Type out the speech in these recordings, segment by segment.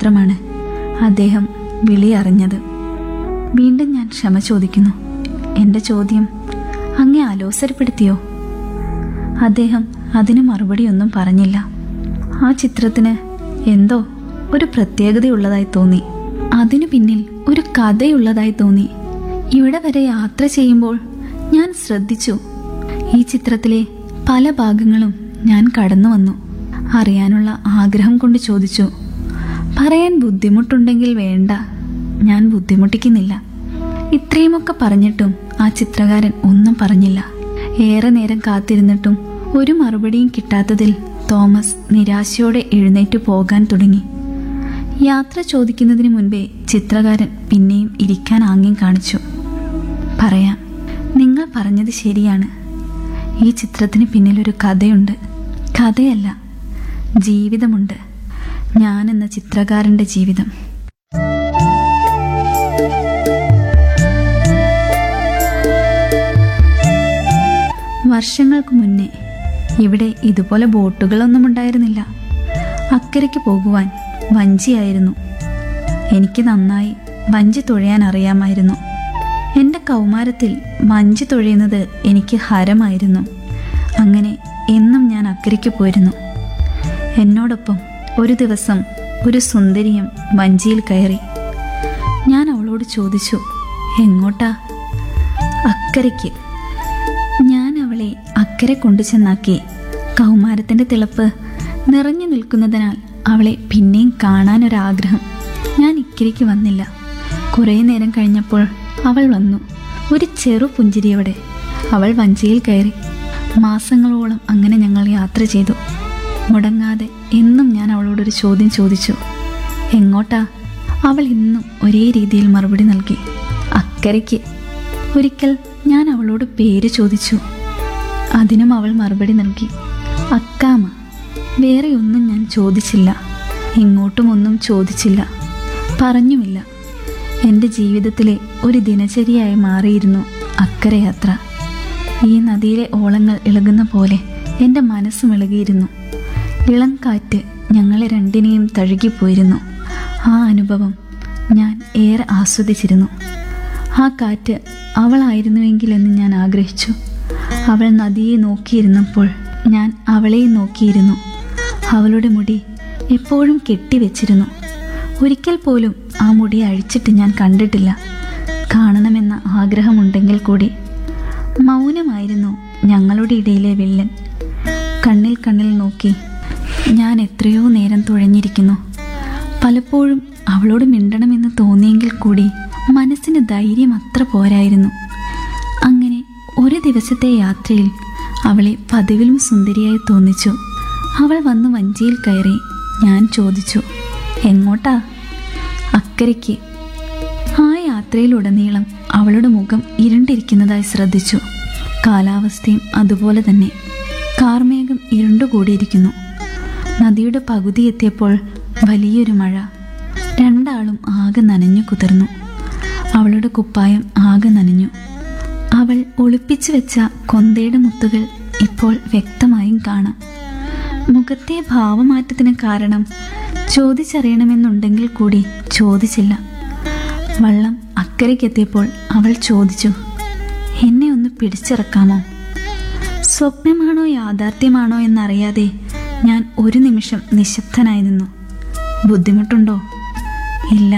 മാത്രമാണ് അദ്ദേഹം വിളി അറിഞ്ഞത് വീണ്ടും ഞാൻ ക്ഷമ ചോദിക്കുന്നു എൻ്റെ ചോദ്യം അങ്ങേ ആലോസരപ്പെടുത്തിയോ അദ്ദേഹം അതിന് മറുപടിയൊന്നും പറഞ്ഞില്ല ആ ചിത്രത്തിന് എന്തോ ഒരു പ്രത്യേകതയുള്ളതായി തോന്നി അതിനു പിന്നിൽ ഒരു കഥയുള്ളതായി തോന്നി ഇവിടെ വരെ യാത്ര ചെയ്യുമ്പോൾ ഞാൻ ശ്രദ്ധിച്ചു ഈ ചിത്രത്തിലെ പല ഭാഗങ്ങളും ഞാൻ കടന്നു വന്നു അറിയാനുള്ള ആഗ്രഹം കൊണ്ട് ചോദിച്ചു പറയാൻ ബുദ്ധിമുട്ടുണ്ടെങ്കിൽ വേണ്ട ഞാൻ ബുദ്ധിമുട്ടിക്കുന്നില്ല ഇത്രയുമൊക്കെ പറഞ്ഞിട്ടും ആ ചിത്രകാരൻ ഒന്നും പറഞ്ഞില്ല ഏറെ നേരം കാത്തിരുന്നിട്ടും ഒരു മറുപടിയും കിട്ടാത്തതിൽ തോമസ് നിരാശയോടെ എഴുന്നേറ്റ് പോകാൻ തുടങ്ങി യാത്ര ചോദിക്കുന്നതിന് മുൻപേ ചിത്രകാരൻ പിന്നെയും ഇരിക്കാൻ ആംഗ്യം കാണിച്ചു പറയാം നിങ്ങൾ പറഞ്ഞത് ശരിയാണ് ഈ ചിത്രത്തിന് പിന്നിലൊരു കഥയുണ്ട് കഥയല്ല ജീവിതമുണ്ട് ഞാൻ എന്ന ചിത്രകാരന്റെ ജീവിതം വർഷങ്ങൾക്ക് മുന്നേ ഇവിടെ ഇതുപോലെ ബോട്ടുകളൊന്നും ഉണ്ടായിരുന്നില്ല അക്കരയ്ക്ക് പോകുവാൻ വഞ്ചിയായിരുന്നു എനിക്ക് നന്നായി വഞ്ചി തുഴയാൻ അറിയാമായിരുന്നു എൻ്റെ കൗമാരത്തിൽ വഞ്ചി തുഴയുന്നത് എനിക്ക് ഹരമായിരുന്നു അങ്ങനെ എന്നും ഞാൻ അക്കരയ്ക്ക് പോയിരുന്നു എന്നോടൊപ്പം ഒരു ദിവസം ഒരു സുന്ദരിയും വഞ്ചിയിൽ കയറി ഞാൻ അവളോട് ചോദിച്ചു എങ്ങോട്ടാ അക്കരയ്ക്ക് ഞാൻ അവളെ അക്കരെ കൊണ്ടുചെന്നാക്കി കൗമാരത്തിന്റെ തിളപ്പ് നിറഞ്ഞു നിൽക്കുന്നതിനാൽ അവളെ പിന്നെയും കാണാനൊരാഗ്രഹം ഞാൻ ഇക്കരയ്ക്ക് വന്നില്ല കുറേ നേരം കഴിഞ്ഞപ്പോൾ അവൾ വന്നു ഒരു ചെറു പുഞ്ചിരിയോടെ അവൾ വഞ്ചിയിൽ കയറി മാസങ്ങളോളം അങ്ങനെ ഞങ്ങൾ യാത്ര ചെയ്തു മുടങ്ങാതെ എന്നും ഞാൻ അവളോടൊരു ചോദ്യം ചോദിച്ചു എങ്ങോട്ടാ അവൾ ഇന്നും ഒരേ രീതിയിൽ മറുപടി നൽകി അക്കരയ്ക്ക് ഒരിക്കൽ ഞാൻ അവളോട് പേര് ചോദിച്ചു അതിനും അവൾ മറുപടി നൽകി അക്കാമ വേറെ ഒന്നും ഞാൻ ചോദിച്ചില്ല ഇങ്ങോട്ടും ഒന്നും ചോദിച്ചില്ല പറഞ്ഞുമില്ല എൻ്റെ ജീവിതത്തിലെ ഒരു ദിനചര്യയായി മാറിയിരുന്നു അക്കരെ യാത്ര ഈ നദിയിലെ ഓളങ്ങൾ ഇളകുന്ന പോലെ എൻ്റെ മനസ്സും ഇളകിയിരുന്നു ഇളം കാറ്റ് ഞങ്ങളെ രണ്ടിനെയും തഴുകിപ്പോയിരുന്നു ആ അനുഭവം ഞാൻ ഏറെ ആസ്വദിച്ചിരുന്നു ആ കാറ്റ് അവളായിരുന്നുവെങ്കിലെന്ന് ഞാൻ ആഗ്രഹിച്ചു അവൾ നദിയെ നോക്കിയിരുന്നപ്പോൾ ഞാൻ അവളെയും നോക്കിയിരുന്നു അവളുടെ മുടി എപ്പോഴും കെട്ടിവെച്ചിരുന്നു ഒരിക്കൽ പോലും ആ മുടി അഴിച്ചിട്ട് ഞാൻ കണ്ടിട്ടില്ല കാണണമെന്ന ആഗ്രഹമുണ്ടെങ്കിൽ കൂടി മൗനമായിരുന്നു ഞങ്ങളുടെ ഇടയിലെ വില്ലൻ കണ്ണിൽ കണ്ണിൽ നോക്കി ഞാൻ എത്രയോ നേരം തുഴഞ്ഞിരിക്കുന്നു പലപ്പോഴും അവളോട് മിണ്ടണമെന്ന് തോന്നിയെങ്കിൽ കൂടി മനസ്സിന് ധൈര്യം അത്ര പോരായിരുന്നു അങ്ങനെ ഒരു ദിവസത്തെ യാത്രയിൽ അവളെ പതിവിലും സുന്ദരിയായി തോന്നിച്ചു അവൾ വന്ന് വഞ്ചിയിൽ കയറി ഞാൻ ചോദിച്ചു എങ്ങോട്ടാ അക്കരയ്ക്ക് ആ യാത്രയിലുടനീളം അവളുടെ മുഖം ഇരുണ്ടിരിക്കുന്നതായി ശ്രദ്ധിച്ചു കാലാവസ്ഥയും അതുപോലെ തന്നെ കാർമേഘം ഇരുണ്ടുകൂടിയിരിക്കുന്നു നദിയുടെ പകുതി എത്തിയപ്പോൾ വലിയൊരു മഴ രണ്ടാളും ആകെ നനഞ്ഞു കുതിർന്നു അവളുടെ കുപ്പായം ആകെ നനഞ്ഞു അവൾ ഒളിപ്പിച്ചു വെച്ച കൊന്തയുടെ മുത്തുകൾ ഇപ്പോൾ വ്യക്തമായും കാണാം മുഖത്തെ ഭാവമാറ്റത്തിന് കാരണം ചോദിച്ചറിയണമെന്നുണ്ടെങ്കിൽ കൂടി ചോദിച്ചില്ല വള്ളം അക്കരയ്ക്കെത്തിയപ്പോൾ അവൾ ചോദിച്ചു എന്നെ ഒന്ന് പിടിച്ചിറക്കാമോ സ്വപ്നമാണോ യാഥാർത്ഥ്യമാണോ എന്നറിയാതെ ഞാൻ ഒരു നിമിഷം നിശബ്ദനായി നിന്നു ബുദ്ധിമുട്ടുണ്ടോ ഇല്ല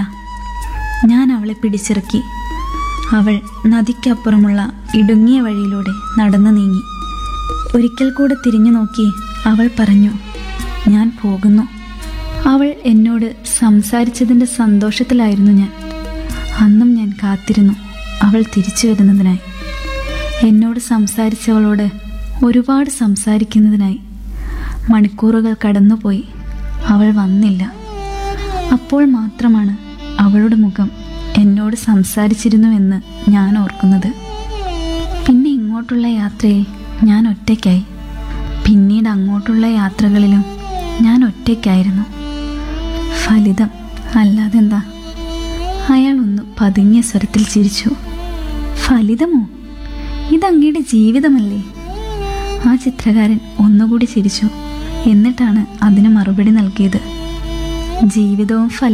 ഞാൻ അവളെ പിടിച്ചിറക്കി അവൾ നദിക്കപ്പുറമുള്ള ഇടുങ്ങിയ വഴിയിലൂടെ നടന്നു നീങ്ങി ഒരിക്കൽ കൂടെ തിരിഞ്ഞു നോക്കി അവൾ പറഞ്ഞു ഞാൻ പോകുന്നു അവൾ എന്നോട് സംസാരിച്ചതിൻ്റെ സന്തോഷത്തിലായിരുന്നു ഞാൻ അന്നും ഞാൻ കാത്തിരുന്നു അവൾ തിരിച്ചു വരുന്നതിനായി എന്നോട് സംസാരിച്ചവളോട് ഒരുപാട് സംസാരിക്കുന്നതിനായി മണിക്കൂറുകൾ കടന്നുപോയി അവൾ വന്നില്ല അപ്പോൾ മാത്രമാണ് അവളുടെ മുഖം എന്നോട് സംസാരിച്ചിരുന്നുവെന്ന് ഞാൻ ഓർക്കുന്നത് പിന്നെ ഇങ്ങോട്ടുള്ള യാത്രയിൽ ഞാൻ ഒറ്റയ്ക്കായി പിന്നീട് അങ്ങോട്ടുള്ള യാത്രകളിലും ഞാൻ ഒറ്റയ്ക്കായിരുന്നു ഫലിതം അല്ലാതെന്താ അയാൾ ഒന്ന് പതുങ്ങിയ സ്വരത്തിൽ ചിരിച്ചു ഫലിതമോ ഇതങ്ങയുടെ ജീവിതമല്ലേ ആ ചിത്രകാരൻ ഒന്നുകൂടി ചിരിച്ചു എന്നിട്ടാണ് അതിന് മറുപടി നൽകിയത് ജീവിതവും ഫലി